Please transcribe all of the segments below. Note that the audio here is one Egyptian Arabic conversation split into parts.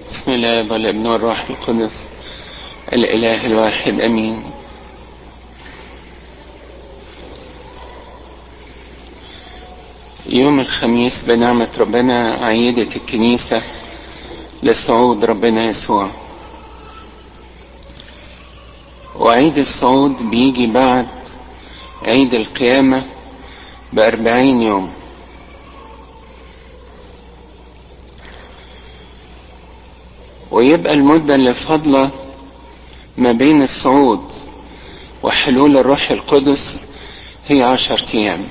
بسم الله والابن والروح القدس الإله الواحد أمين يوم الخميس بنعمة ربنا عيدت الكنيسة لصعود ربنا يسوع وعيد الصعود بيجي بعد عيد القيامة بأربعين يوم ويبقى المدة اللي فاضلة ما بين الصعود وحلول الروح القدس هي عشر أيام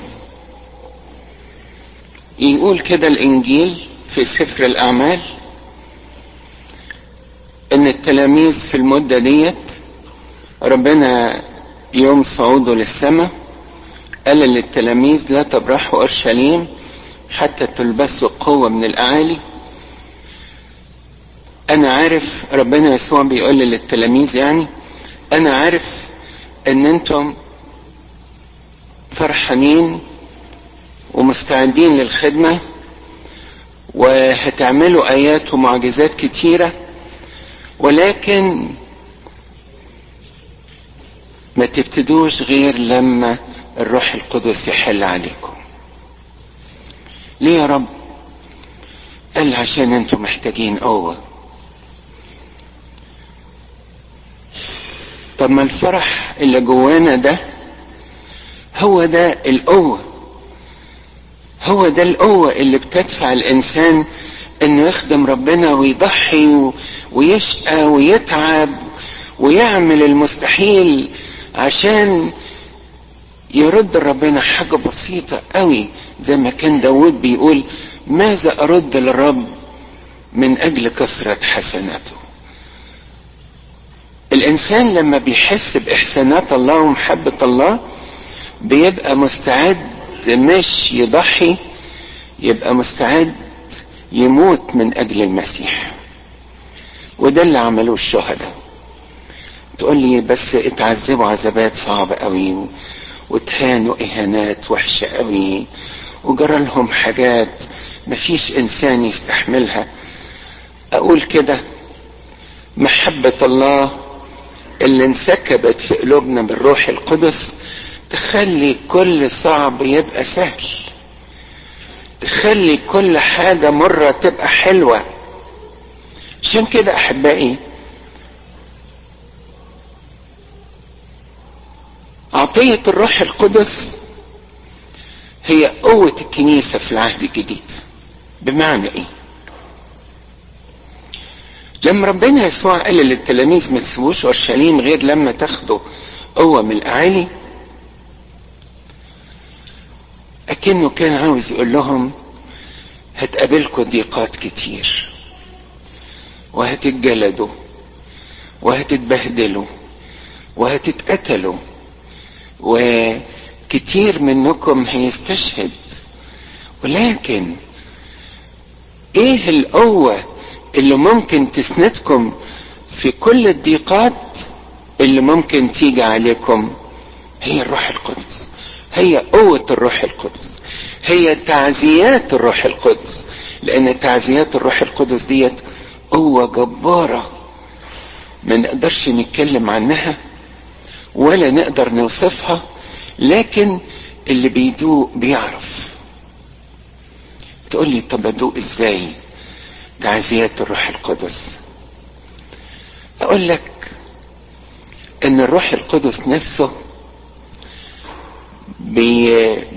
يقول كده الإنجيل في سفر الأعمال إن التلاميذ في المدة ديت ربنا يوم صعوده للسماء قال للتلاميذ لا تبرحوا أورشليم حتى تلبسوا قوة من الأعالي أنا عارف ربنا يسوع بيقول للتلاميذ يعني أنا عارف إن أنتم فرحانين ومستعدين للخدمة وهتعملوا آيات ومعجزات كتيرة ولكن ما تبتدوش غير لما الروح القدس يحل عليكم ليه يا رب قال عشان انتم محتاجين قوة طب ما الفرح اللي جوانا ده هو ده القوة هو ده القوة اللي بتدفع الإنسان إنه يخدم ربنا ويضحي ويشقى ويتعب ويعمل المستحيل عشان يرد ربنا حاجة بسيطة قوي زي ما كان داود بيقول ماذا أرد للرب من أجل كثرة حسناته الإنسان لما بيحس بإحسانات الله ومحبة الله بيبقى مستعد مش يضحي يبقى مستعد يموت من أجل المسيح وده اللي عملوه الشهداء تقول لي بس اتعذبوا عذابات صعبة قوي واتهانوا اهانات وحشة قوي وجرى لهم حاجات مفيش انسان يستحملها اقول كده محبة الله اللي انسكبت في قلوبنا بالروح القدس تخلي كل صعب يبقى سهل تخلي كل حاجة مرة تبقى حلوة عشان كده احبائي عطية الروح القدس هي قوة الكنيسة في العهد الجديد بمعنى ايه لما ربنا يسوع قال للتلاميذ ما تسيبوش اورشليم غير لما تاخدوا قوة من الاعالي اكنه كان عاوز يقول لهم هتقابلكم ضيقات كتير وهتتجلدوا وهتتبهدلوا وهتتقتلوا وكتير منكم هيستشهد ولكن ايه القوة اللي ممكن تسندكم في كل الضيقات اللي ممكن تيجي عليكم هي الروح القدس هي قوة الروح القدس هي تعزيات الروح القدس لأن تعزيات الروح القدس ديت قوة جبارة ما نقدرش نتكلم عنها ولا نقدر نوصفها لكن اللي بيدوق بيعرف تقول لي طب ادوق ازاي تعزيات الروح القدس اقول لك ان الروح القدس نفسه بي